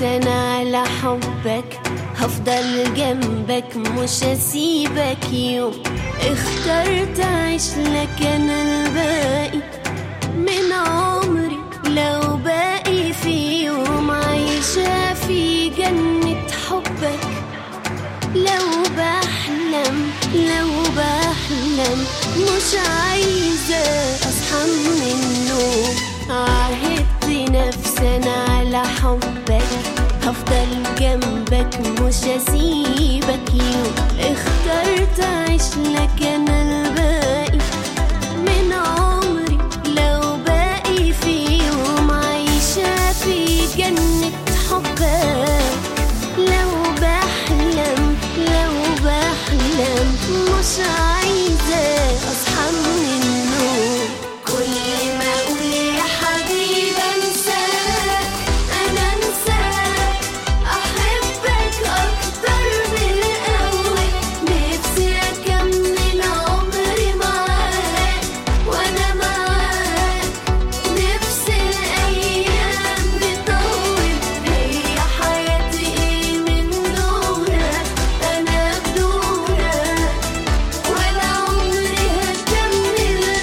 سنة على حبك هفضل جنبك مش هسيبك يوم اخترت اعيش لك انا الباقي من عمري لو باقي في يوم عايشة في جنة حبك لو بحلم لو بحلم مش عايزة أصحى من النوم عهدت نفسي أنا على حبك هفضل جنبك مش هسيبك يوم اخترت أعيش لك أنا الباقي من عمري لو باقي في يوم عايشة في جنة حبك لو بحلم لو بحلم مش عايزة أصحى من النوم كل ما أقول يا حبيبي أنساك أنا أنساك أحبك أكتر من الأول نفسي أكمل عمري معاك وأنا معاك نفسي الأيام بتطول هي حياتي إيه من دونك أنا بدونك ولا عمري هكمل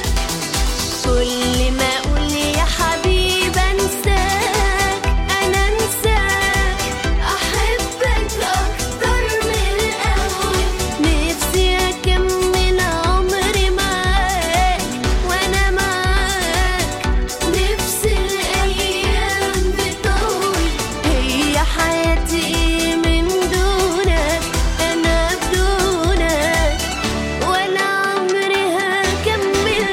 كل ما أقول يا حبيبي أنساك أنا أنساك أحبك أكتر من الأول نفسي أكمل عمري معاك وأنا معاك نفسي الأيام بتطول هي حياتي إيه من دونك أنا بدونك ولا عمري هكمل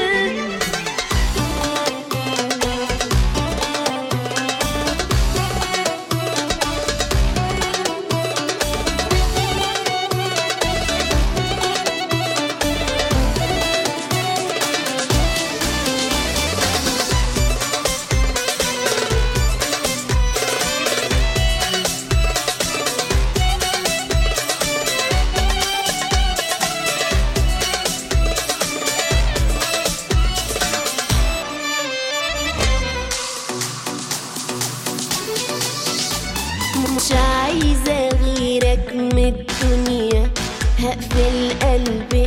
مش عايزة غيرك من الدنيا هقفل قلبي